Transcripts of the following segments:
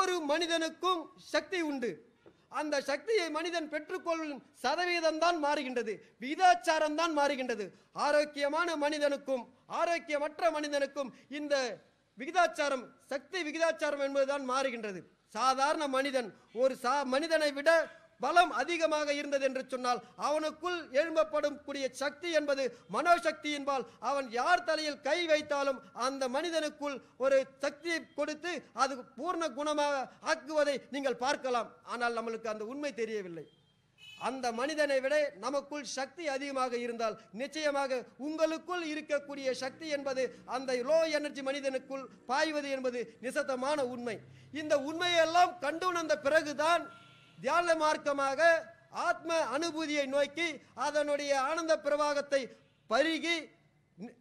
ஒவ்வொரு மனிதனுக்கும் சக்தி உண்டு அந்த சக்தியை மனிதன் பெற்றுக்கொள்ளும் சதவீதம் தான் மாறுகின்றது விகிதாச்சாரம் தான் மாறுகின்றது ஆரோக்கியமான மனிதனுக்கும் ஆரோக்கியமற்ற மனிதனுக்கும் இந்த விகிதாச்சாரம் சக்தி விகிதாச்சாரம் என்பதுதான் மாறுகின்றது சாதாரண மனிதன் ஒரு சா மனிதனை விட பலம் அதிகமாக இருந்தது என்று சொன்னால் அவனுக்குள் எழும்பப்படும் கூடிய சக்தி என்பது மனோசக்தி என்பால் அவன் யார் தலையில் கை வைத்தாலும் அந்த மனிதனுக்குள் ஒரு சக்தியை கொடுத்து அது பூர்ண குணமாக ஆக்குவதை நீங்கள் பார்க்கலாம் ஆனால் நம்மளுக்கு அந்த உண்மை தெரியவில்லை அந்த மனிதனை விட நமக்குள் சக்தி அதிகமாக இருந்தால் நிச்சயமாக உங்களுக்குள் இருக்கக்கூடிய சக்தி என்பது அந்த லோ எனர்ஜி மனிதனுக்குள் பாய்வது என்பது நிசத்தமான உண்மை இந்த உண்மையெல்லாம் கண்டுணர்ந்த பிறகுதான் தியான மார்க்கமாக ஆத்ம அனுபூதியை நோக்கி அதனுடைய ஆனந்த பிரவாகத்தை பருகி நி-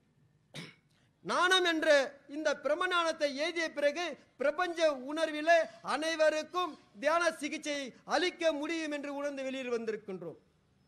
நாணம் என்ற இந்த பிரமஞானத்தை எழுதிய பிறகு பிரபஞ்ச உணர்விலே அனைவருக்கும் தியான சிகிச்சையை அளிக்க முடியும் என்று உணர்ந்து வெளியில் வந்திருக்கின்றோம்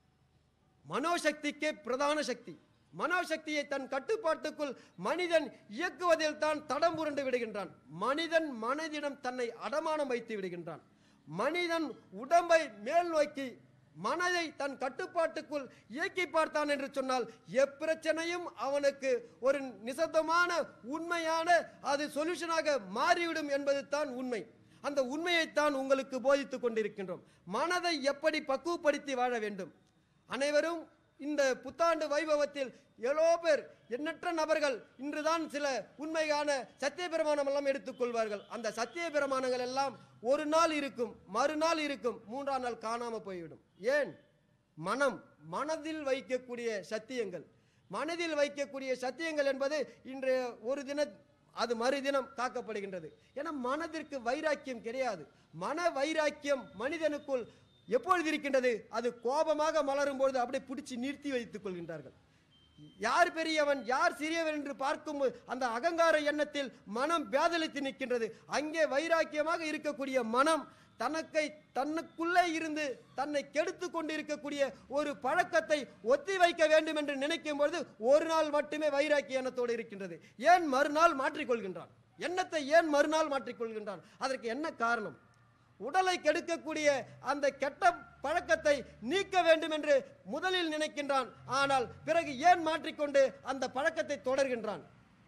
மனோசக்திக்கே பிரதான சக்தி மனோசக்தியை தன் கட்டுப்பாட்டுக்குள் மனிதன் இயக்குவதில் தான் தடம் புரண்டு விடுகின்றான் மனிதன் மனதிடம் தன்னை அடமானம் வைத்து விடுகின்றான் மனிதன் உடம்பை மேல் நோக்கி மனதை தன் கட்டுப்பாட்டுக்குள் இயக்கி பார்த்தான் என்று சொன்னால் எப்பிரச்சனையும் அவனுக்கு ஒரு நிசப்தமான உண்மையான அது சொல்யூஷனாக மாறிவிடும் என்பது தான் உண்மை அந்த உண்மையைத்தான் உங்களுக்கு போதித்துக் கொண்டிருக்கின்றோம் மனதை எப்படி பக்குவப்படுத்தி வாழ வேண்டும் அனைவரும் இந்த புத்தாண்டு வைபவத்தில் எவ்வளோ பேர் எண்ணற்ற நபர்கள் இன்றுதான் சில உண்மையான சத்திய பிரமாணம் எல்லாம் எடுத்துக்கொள்வார்கள் அந்த சத்திய பிரமாணங்கள் எல்லாம் ஒரு நாள் இருக்கும் மறுநாள் இருக்கும் மூன்றாம் நாள் காணாம போய்விடும் ஏன் மனம் மனதில் வைக்கக்கூடிய சத்தியங்கள் மனதில் வைக்கக்கூடிய சத்தியங்கள் என்பது இன்றைய ஒரு தின அது மறுதினம் காக்கப்படுகின்றது ஏன்னா மனதிற்கு வைராக்கியம் கிடையாது மன வைராக்கியம் மனிதனுக்குள் எப்பொழுது இருக்கின்றது அது கோபமாக மலரும் பொழுது அப்படியே பிடிச்சி நிறுத்தி வைத்துக் கொள்கின்றார்கள் யார் பெரியவன் யார் சிறியவன் என்று பார்க்கும் அந்த அகங்கார எண்ணத்தில் மனம் பேதலித்து நிற்கின்றது அங்கே வைராக்கியமாக இருக்கக்கூடிய மனம் தனக்கை தனக்குள்ளே இருந்து தன்னை கெடுத்து கொண்டு இருக்கக்கூடிய ஒரு பழக்கத்தை ஒத்தி வைக்க வேண்டும் என்று நினைக்கும் பொழுது ஒரு நாள் மட்டுமே வைராக்கிய எண்ணத்தோடு இருக்கின்றது ஏன் மறுநாள் மாற்றிக்கொள்கின்றான் எண்ணத்தை ஏன் மறுநாள் மாற்றிக்கொள்கின்றான் அதற்கு என்ன காரணம் உடலை கெடுக்கக்கூடிய அந்த கெட்ட பழக்கத்தை நீக்க வேண்டும் என்று முதலில் நினைக்கின்றான் ஆனால் பிறகு ஏன் மாற்றிக்கொண்டு அந்த பழக்கத்தை தொடர்கின்றான்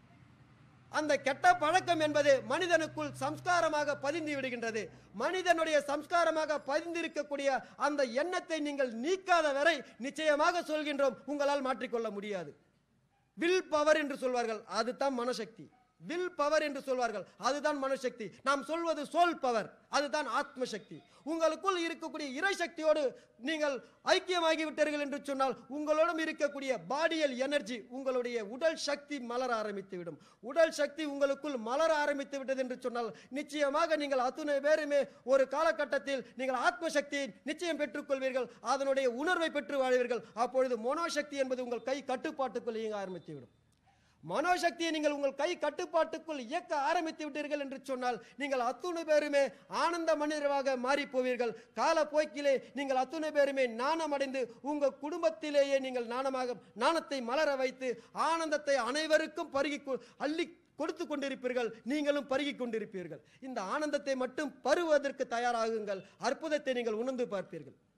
அந்த கெட்ட பழக்கம் என்பது மனிதனுக்குள் சம்ஸ்காரமாக பதிந்து விடுகின்றது மனிதனுடைய சம்ஸ்காரமாக பதிந்திருக்கக்கூடிய அந்த எண்ணத்தை நீங்கள் நீக்காத வரை நிச்சயமாக சொல்கின்றோம் உங்களால் மாற்றிக்கொள்ள முடியாது வில் பவர் என்று சொல்வார்கள் அதுதான் மனசக்தி வில் பவர் என்று சொல்வார்கள் அதுதான் மனசக்தி நாம் சொல்வது சோல் பவர் அதுதான் ஆத்ம சக்தி உங்களுக்குள் இருக்கக்கூடிய இறை சக்தியோடு நீங்கள் ஐக்கியமாகி விட்டீர்கள் என்று சொன்னால் உங்களோடும் இருக்கக்கூடிய பாடியல் எனர்ஜி உங்களுடைய உடல் சக்தி மலர ஆரம்பித்து விடும் உடல் சக்தி உங்களுக்குள் மலர ஆரம்பித்து விட்டது என்று சொன்னால் நிச்சயமாக நீங்கள் அத்துணை பேருமே ஒரு காலகட்டத்தில் நீங்கள் ஆத்ம சக்தியை நிச்சயம் பெற்றுக்கொள்வீர்கள் அதனுடைய உணர்வை பெற்று வாழ்வீர்கள் அப்பொழுது மனோசக்தி என்பது உங்கள் கை கட்டுப்பாட்டுக்குள் இயங்க ஆரம்பித்து விடும் மனோசக்தியை நீங்கள் உங்கள் கை கட்டுப்பாட்டுக்குள் இயக்க ஆரம்பித்து விட்டீர்கள் என்று சொன்னால் நீங்கள் அத்துணை பேருமே ஆனந்த மனிதராக மாறி போவீர்கள் கால போக்கிலே நீங்கள் அத்துணை பேருமே நாணமடைந்து உங்கள் குடும்பத்திலேயே நீங்கள் நாணமாக நாணத்தை மலர வைத்து ஆனந்தத்தை அனைவருக்கும் பருகி கொ- அள்ளி கொடுத்து கொண்டிருப்பீர்கள் நீங்களும் பருகிக் கொண்டிருப்பீர்கள் இந்த ஆனந்தத்தை மட்டும் பருவதற்கு தயாராகுங்கள் அற்புதத்தை நீங்கள் உணர்ந்து பார்ப்பீர்கள்